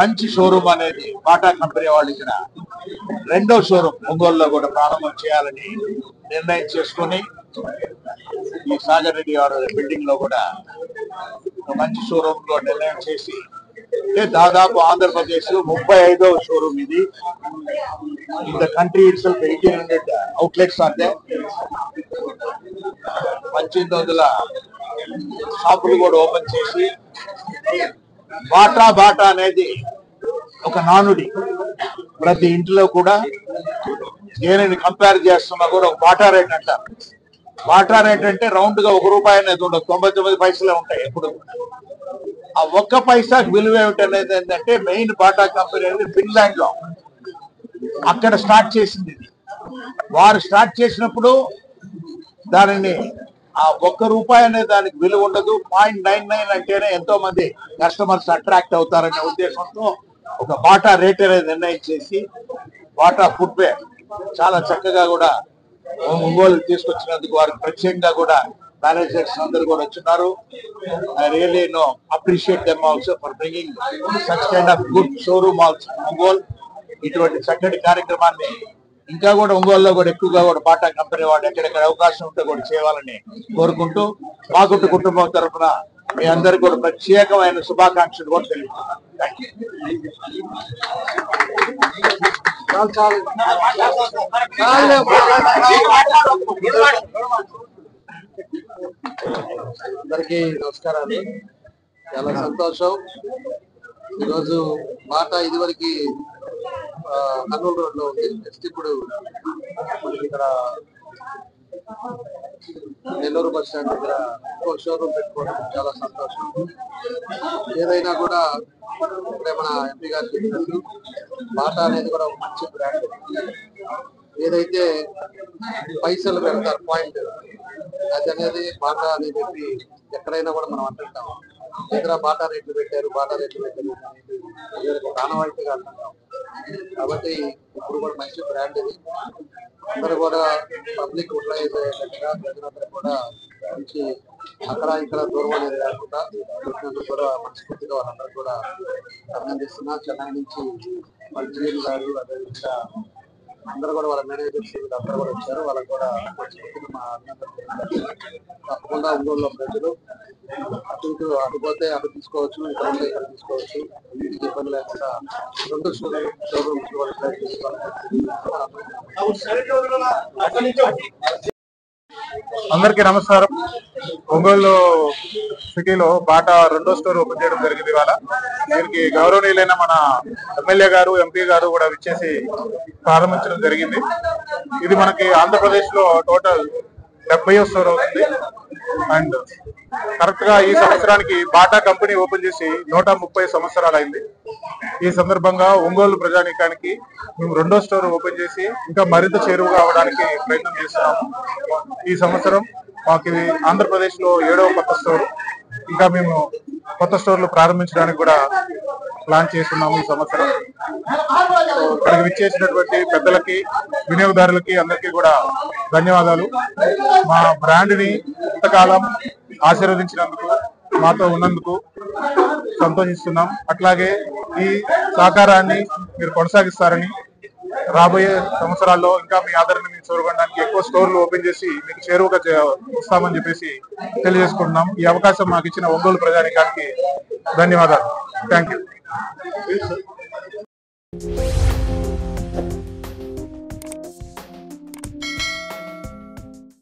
మంచి షోరూమ్ అనేది Bata company వాళ్ళు ఇక్కడ రెండో షోరూమ్ ఒంగోలులో కూడా ప్రారంభం చేయాలని నిర్ణయం చేసుకొని ఈ సాగర్ రెడ్డి గారు బిల్డింగ్ లో కూడా ఒక మంచి షోరూమ్ లో నిర్ణయం చేసి అంటే దాదాపు ఆంధ్రప్రదేశ్ ముప్పై ఐదో షోరూమ్ ఇది in the country it's eighteen hundred outlets అంటే పద్దెనిమిది వందల షాపులు కూడా ఓపెన్ చేసి బాటా బాటా అనేది ఒక నానుడి ప్రతి ఇంట్లో కూడా దేనిని కంపేర్ చేస్తున్నా కూడా ఒక బాటా రేట్ అంటారు బాటా రేట్ అంటే రౌండ్ గా ఒక రూపాయి అనేది ఉండదు తొంభై తొమ్మిది పైసలే ఉంటాయి ఎప్పుడు ఆ ఒక్క పైసాకి విలువ ఏమిటి అనేది ఏంటంటే మెయిన్ బాటా కంపెనీ అనేది ఫిన్లాండ్ లో అక్కడ స్టార్ట్ చేసింది ఇది వారు స్టార్ట్ చేసినప్పుడు దానిని ఆ ఒక్క రూపాయి అనే దానికి విలువ ఉండదు పాయింట్ నైన్ నైన్ అంటేనే ఎంతో మంది కస్టమర్స్ అట్రాక్ట్ అవుతారనే ఉద్దేశంతో ఒక బాటా రేట్ అనేది నిర్ణయం చేసి బాటా ఫుట్వేర్ చాలా చక్కగా కూడా ఒంగోలు తీసుకొచ్చినందుకు వారికి ప్రత్యేకంగా కూడా మేనేజర్స్ అందరూ కూడా వచ్చినారు I really no appreciate them also for bringing such kind of good showroom also Ongole ఇటువంటి చక్కటి కార్యక్రమాన్ని ఇంకా కూడా ఒంగోలులో కూడా ఎక్కువగా కూడా బాటా కంపెనీ వాళ్ళు ఎక్కడెక్కడ అవకాశం ఉంటే కూడా చేయాలని కోరుకుంటూ మాగుంటు కుటుంబం తరఫున మీ అందరికీ కూడా ప్రత్యేకమైన శుభాకాంక్షలు కూడా తెలుపుతున్నాను Thank you. అందరికీ నమస్కారాలు చాలా సంతోషం ఈరోజు మాట ఇదివరకు ఆ, కర్నూలు రోడ్ లో ఉంది నెక్స్ట్ ఇప్పుడు మనకి ఇక్కడ నెల్లూరు బస్ స్టాండ్ దగ్గర ఇంకో షోరూమ్ పెట్టుకోవడం చాలా సంతోషం ఏదైనా కూడా ఇప్పుడే మన ఎంపీ గారు చెప్పినట్టు బాటా అనేది కూడా ఒక మంచి బ్రాండ్ ఏదైతే పైసలు పెడతారు పాయింట్ అది అనేది బాటా అని చెప్పి ఎక్కడైనా కూడా మనం అంటుంటాం దగ్గర బాటా రేట్లు పెట్టారు బాటా రేట్లు పెట్టారు అనేది వీళ్ళకి ఒక ఆనవాయితీగా అంటుంటాం కాబట్టి ఇప్పుడు కూడా మంచి బ్రాండ్ ఇది అందరూ కూడా పబ్లిక్ యూటిలైజ్ అయ్యేటట్టుగా ప్రజలందరూ కూడా మంచి అక్కడ ఇక్కడ దూరం అనేది లేకుండా వచ్చినందుకు కూడా మనస్ఫూర్తిగా వాళ్ళందరూ కూడా అభినందిస్తున్నా చెన్నై నుంచి వాళ్ళ జీఎం గారు అదేవిధంగా అందరూ కూడా వాళ్ళ మేనేజర్స్ వీళ్ళందరూ కూడా వచ్చారు వాళ్ళకి కూడా మనస్ఫూర్తిగా మా అభినందనలు తప్పకుండా ఒంగోలులో ప్రజలు అటు ఇటు అటు పోతే అటు తీసుకోవచ్చు ఇక్కడ ఉంటే ఇక్కడ తీసుకోవచ్చు ఇంటికి ఇబ్బంది లేకుండా రెండు షోరూమ్ షోరూమ్స్ కూడా ట్రై చేసుకోవాలి అందరికీ నమస్కారం ఒంగోలు సిటీలో బాటా రెండో స్టోర్ ఓపెన్ చేయడం జరిగింది ఇవాళ దీనికి గౌరవనీయులైన మన ఎమ్మెల్యే గారు ఎంపీ గారు కూడా విచ్చేసి ప్రారంభించడం జరిగింది ఇది మనకి ఆంధ్రప్రదేశ్ లో టోటల్ డెబ్బై స్టోర్ అవుతుంది అండ్ కరెక్ట్ గా ఈ సంవత్సరానికి బాటా కంపెనీ ఓపెన్ చేసి నూట ముప్పై సంవత్సరాలు అయింది ఈ సందర్భంగా ఒంగోలు ప్రజానీకానికి మేము రెండో స్టోర్ ఓపెన్ చేసి ఇంకా మరింత చేరువుగా అవడానికి ప్రయత్నం చేస్తున్నాము ఈ సంవత్సరం మాకు ఇది ఆంధ్రప్రదేశ్ లో ఏడవ కొత్త స్టోర్ ఇంకా మేము కొత్త స్టోర్లు ప్రారంభించడానికి కూడా ప్లాన్ చేస్తున్నాము ఈ సంవత్సరం సో ఇక్కడికి విచ్చేసినటువంటి పెద్దలకి వినియోగదారులకి అందరికీ కూడా ధన్యవాదాలు మా బ్రాండ్ ని ఇంతకాలం ఆశీర్వదించినందుకు మాతో ఉన్నందుకు సంతోషిస్తున్నాం అట్లాగే ఈ సహకారాన్ని మీరు కొనసాగిస్తారని రాబోయే సంవత్సరాల్లో ఇంకా మీ ఆదరణని చూరగొనడానికి ఎక్కువ స్టోర్లు ఓపెన్ చేసి మీకు చేరువగా చే- వస్తామని చెప్పేసి తెలియజేసుకుంటున్నాం ఈ అవకాశం మాకు ఇచ్చిన ఒంగోలు ప్రజానికానికి ధన్యవాదాలు థ్యాంక్ యూ